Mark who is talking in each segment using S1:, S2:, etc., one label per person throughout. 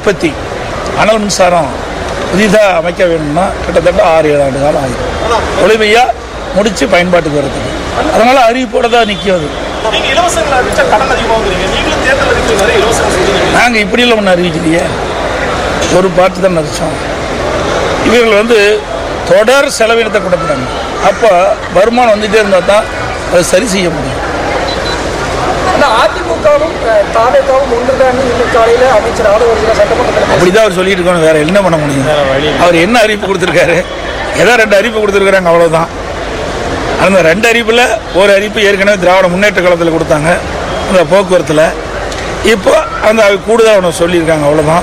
S1: உற்பத்தி அனல் மின்சாரம் புதிதாக அமைக்க வேணும்னா கிட்டத்தட்ட ஆறு ஏழு ஆண்டு காலம் ஆகும் முழுமையாக முடித்து பயன்பாட்டுக்கு வரதுக்கு அதனால் அறிவிப்போட தான் நிற்கிறது
S2: நீங்க இலவசங்கள் அறிவிச்சா கடன் அதிகமாகுறீங்க நீங்களும் தேர்தல் அறிவிக்க நிறைய இலவசங்கள் சொல்றீங்க
S1: நாங்கள் இப்படியெல்லாம் ஒன்று அறிவிக்கலையே ஒரு பாட்டு தான் நடித்தோம் இவர்கள் வந்து தொடர் செலவினத்தை கொடுக்குறாங்க அப்போ வருமானம் வந்துகிட்டே இருந்தால் தான் அதை சரி செய்ய முடியும்
S3: ஆனா அதிமுகவும் தாவேக்காவும் ஒன்றுதான் இன்னைக்கு காலையில அமைச்சர் ஆதரவு சட்டமன்றத்தில்
S1: அப்படி தான் அவர் சொல்லிட்டு இருக்கணும் வேற என்ன பண்ண முடியும் அவர் என்ன அறிவிப்பு கொடுத்துருக்காரு ஏதோ ரெண்டு அறிவிப்பு கொடுத்துருக்குறாங்க அவ்வளோதான் அந்த ரெண்டு அறிவிப்பில் ஒரு அறிவிப்பு ஏற்கனவே திராவிட முன்னேற்ற காலத்தில் கொடுத்தாங்க அந்த போக்குவரத்தில் இப்போ அந்த கூடுதலாக ஒன்று சொல்லியிருக்காங்க அவ்வளோதான்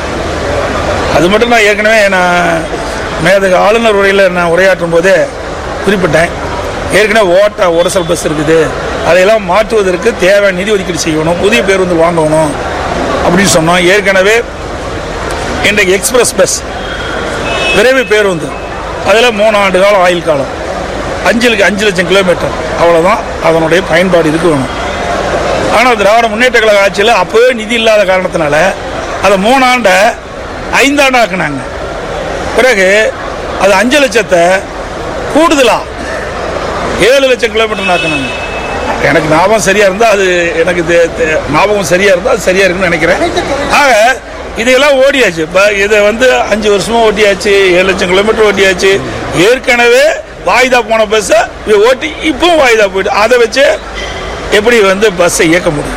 S1: அது மட்டும் நான் ஏற்கனவே நான் மேதக ஆளுநர் உரையில் நான் உரையாற்றும் போதே குறிப்பிட்டேன் ஏற்கனவே ஓட்ட உரசல் பஸ் இருக்குது அதையெல்லாம் மாற்றுவதற்கு தேவையான நிதி ஒதுக்கீடு செய்யணும் புதிய பேருந்து வாங்கணும் அப்படின்னு சொன்னோம் ஏற்கனவே இன்றைக்கு எக்ஸ்பிரஸ் பஸ் விரைவு பேருந்து அதில் மூணு ஆண்டு காலம் ஆயுள் காலம் அஞ்சுக்கு அஞ்சு லட்சம் கிலோமீட்டர் அவ்வளோதான் அதனுடைய பயன்பாடு இருக்கு வேணும் ஆனால் திராவிட முன்னேற்ற கழக ஆட்சியில் அப்போவே நிதி இல்லாத காரணத்தினால அதை மூணாண்டை ஐந்தாண்டு ஆக்குனாங்க பிறகு அது அஞ்சு லட்சத்தை கூடுதலாக ஏழு லட்சம் கிலோமீட்டர் ஆக்குனாங்க எனக்கு ஞாபகம் சரியா இருந்தா அது எனக்கு தெ- தெ- ஞாபகம் சரியா இருந்தா அது சரியா இருக்குன்னு நினைக்கிறேன் ஆக இதையெல்லாம் ஓடியாச்சு இப்போ இதை வந்து அஞ்சு வருஷமா ஓட்டியாச்சு ஏழு லட்சம் கிலோமீட்டர் ஓட்டியாச்சு ஏற்கனவே வாய்தா போன பஸ்ஸை ஓட்டி இப்பவும் வாய்தா போயிட்டு அதை வச்சு எப்படி வந்து பஸ்ஸை இயக்க முடியும்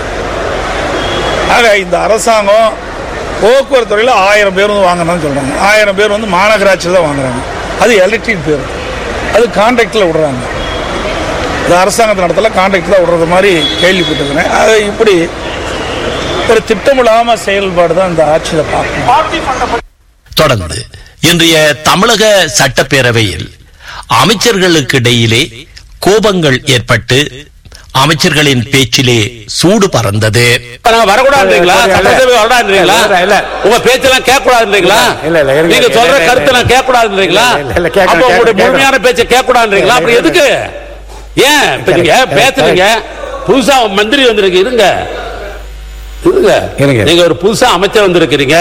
S1: ஆக இந்த அரசாங்கம் போக்குவரத்து துறையில் ஆயிரம் பேர் வந்து வாங்கணும்னு சொல்கிறாங்க ஆயிரம் பேர் வந்து மாநகராட்சியில் தான் வாங்குறாங்க அது எலக்ட்ரிக் பேர் அது கான்ட்ராக்டில் விடுறாங்க இந்த அரசாங்கத்து நடத்தல கான்ட்ராக்ட் தான் விடுறது மாதிரி கேள்விப்பட்டிருக்கிறேன் அது இப்படி ஒரு திட்டமில்லாமல் செயல்பாடு தான் இந்த ஆட்சியில் பார்க்கணும்
S2: பார்ட்டி ஃபண்டை
S4: தொடர்ந்து இன்றைய தமிழக சட்டப்பேரவையில் அமைச்சர்களுக்கு இடையிலே கோபங்கள் ஏற்பட்டு அமைச்சர்களின் பேச்சிலே சூடு பறந்தது
S5: இப்ப நாங்க வரக்கூடாதுன்றீங்களா சட்டசபை வரக்கூடாதுன்றீங்களா
S6: இல்ல, இல்ல.
S5: உங்க பேச்செல்லாம் கேட்க கூடாதுன்றீங்களா
S6: இல்ல, இல்ல, இருங்க,
S5: நீங்க சொல்ற
S6: இல்ல,
S5: கருத்தை நான் கேட்க கூடாதுன்றீங்களா
S6: இல்ல, இல்ல, கேட்கணும்,
S5: அப்ப உங்களுடைய
S6: கேட்கணும்.
S5: முழுமையான பேச்சை கேட்க கூடாதுன்றீங்களா அப்படி எதுக்கு ஏன் இப்ப நீங்க பேசுறீங்க புதுசா மந்திரி வந்திருக்கு இருங்க இருங்க
S6: இருங்க.
S5: நீங்க ஒரு புதுசா அமைச்சர் வந்திருக்கிறீங்க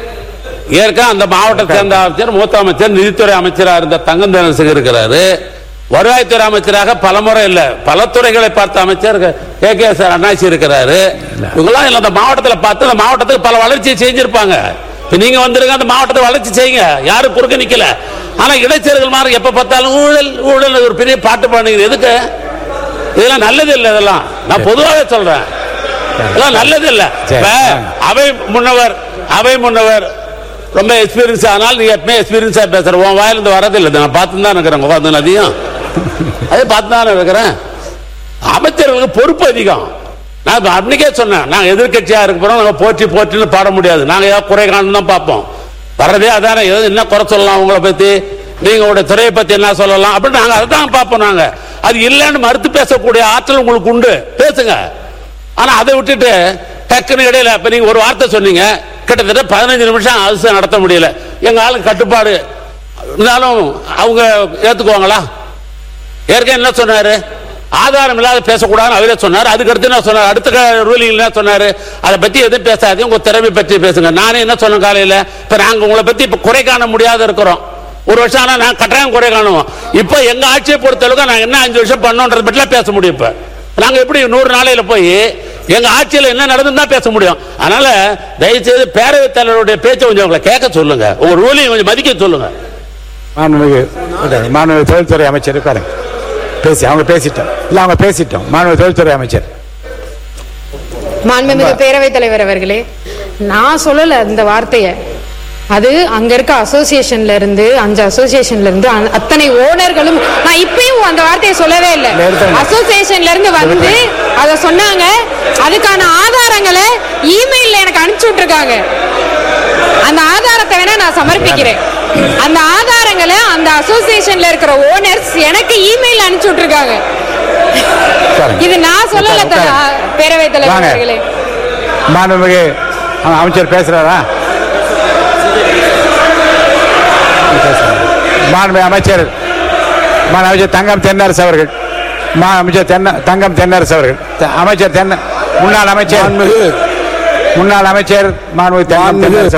S5: ஏற்கனவே அந்த மாவட்டத்தை சேர்ந்த அமைச்சர் மூத்த அமைச்சர் நிதித்துறை அமைச்சரா இருந்த தங்கம் தனசுக்கு இருக்கிறாரு வருவாய்த்துறை அமைச்சராக பலமுறை இல்ல பல துறைகளை பார்த்த அமைச்சர் கே கே சார் அண்ணாச்சி இருக்கிறாரு இவங்கெல்லாம் இல்ல அந்த மாவட்டத்தில் பார்த்து அந்த மாவட்டத்துக்கு பல வளர்ச்சியை செஞ்சிருப்பாங்க இப்ப நீங்க வந்திருக்க அந்த மாவட்டத்தை வளர்ச்சி செய்யுங்க யாரும் குறுக்க நிக்கல ஆனா இடைச்சேர்கள் மாதிரி எப்ப பார்த்தாலும் ஊழல் ஊழல் ஒரு பெரிய பாட்டு பாடுங்க எதுக்கு இதெல்லாம் நல்லது இல்லை இதெல்லாம் நான் பொதுவாக சொல்றேன் இதெல்லாம் நல்லது இல்ல
S6: சரி.
S5: இப்ப அவை முன்னவர் அவை முன்னவர் ரொம்ப எக்ஸ்பீரியன்ஸ் ஆனால் நீ எப்பவுமே எக்ஸ்பீரியன்ஸா பேசுற உன் வாயிலிருந்து வரதில்லை இதை நான் பார்த்து தான் இருக்கிறேன் உட்காந்து அதையும் அதே பார்த்து தான் இருக்கிறேன் அமைச்சர்களுக்கு பொறுப்பு அதிகம் நான் இப்ப அன்னைக்கே சொன்னேன் நாங்க எதிர்க்கட்சியா இருக்க போறோம் நாங்க போற்றி போற்றின்னு பாட முடியாது நாங்க ஏதாவது குறை காணும் தான் பார்ப்போம் வர்றதே அதானே ஏதாவது என்ன குறை சொல்லலாம் உங்களை பத்தி நீங்க உங்களுடைய துறையை பத்தி என்ன சொல்லலாம் அப்படின்னு நாங்க அதை தான் பார்ப்போம் நாங்க அது இல்லைன்னு மறுத்து பேசக்கூடிய ஆற்றல் உங்களுக்கு உண்டு பேசுங்க ஆனா அதை விட்டுட்டு டக்குன்னு இடையில இப்ப நீங்க ஒரு வார்த்தை சொன்னீங்க கிட்டத்தட்ட பதினஞ்சு நிமிஷம் அரசு நடத்த முடியல எங்க ஆளுங்க கட்டுப்பாடு இருந்தாலும் அவங்க ஏத்துக்குவாங்களா ஏற்கனவே என்ன சொன்னாரு ஆதாரம் இல்லாத பேசக்கூடாதுன்னு அவரே சொன்னார் அதுக்கு அடுத்து என்ன சொன்னார் அடுத்த ரூலிங் என்ன சொன்னாரு அதை பத்தி எதுவும் பேசாதே உங்க திறமை பற்றி பேசுங்க நானே என்ன சொன்னேன் காலையில இப்ப நாங்க உங்களை பத்தி இப்ப குறை காண முடியாத இருக்கிறோம் ஒரு வருஷம் ஆனா நான் கட்டாயம் குறை காணுவோம் இப்ப எங்க ஆட்சியை பொறுத்தளவுக்கு நாங்க என்ன அஞ்சு வருஷம் பண்ணோன்றதை பற்றிலாம் பேச முடியும் இப்ப நாங்க எப்படி நூறு நாளையில போய் எங்க ஆட்சியில் என்ன நடந்துன்னு தான் பேச முடியும் அதனால தயவுசெய்து பேரவைத் தலைவருடைய பேச்சை கொஞ்சம் உங்களை கேட்க சொல்லுங்க உங்க ரூலையும் கொஞ்சம் மதிக்க சொல்லுங்க
S6: மாண்புமிகு மாண்புமிகு தொழில்துறை அமைச்சர் உட்காருங்க பேசி அவங்க பேசிட்டோம் இல்ல அவங்க பேசிட்டோம் மாண்புமிகு தொழில்துறை அமைச்சர்
S7: மாண்புமிகு பேரவைத் தலைவர் அவர்களே நான் சொல்லல இந்த வார்த்தைய அது அங்க இருக்க அசோசியேஷன்ல இருந்து அஞ்சு அசோசியேஷன்ல இருந்து அ- அத்தனை ஓனர்களும் நான் இப்பயும் அந்த வார்த்தையை சொல்லவே இல்லை
S6: நிறுத்துங்க.
S7: அசோசியேஷன்ல இருந்து வந்து அத சொன்னாங்க அதுக்கான ஆதாரங்களை இமெயில்ல எனக்கு அனுப்பிச்சு விட்டுருக்காங்க அந்த ஆதாரத்தை வேணா நான் சமர்ப்பிக்கிறேன் அந்த ஆதாரங்களை அந்த அசோசியேஷன்ல இருக்கிற ஓனர்ஸ் எனக்கு இமெயில் அனுப்பிச்சு விட்டுருக்காங்க
S6: உட்காருங்க.
S7: இது நான் சொல்லல த-
S6: உட்காருங்க.
S7: பேரவைத் தலைவர்
S6: வாங்க.
S7: அவர்களே
S6: மாண்புமிகு அ- அமைச்சர் பேசுறாரா மாண்புமிகு அமைச்சர் மாண்பு அமைச்சர் தங்கம் தென்னரசு அவர்கள் மா அமைச்சர் தென்ன தங்கம் தென்னரசு அவர்கள் த- அமைச்சர் தென்ன முன்னாள் அமைச்சர் முன்னாள் அமைச்சர் மாண்புமிகு தங்கம் தென்னரசு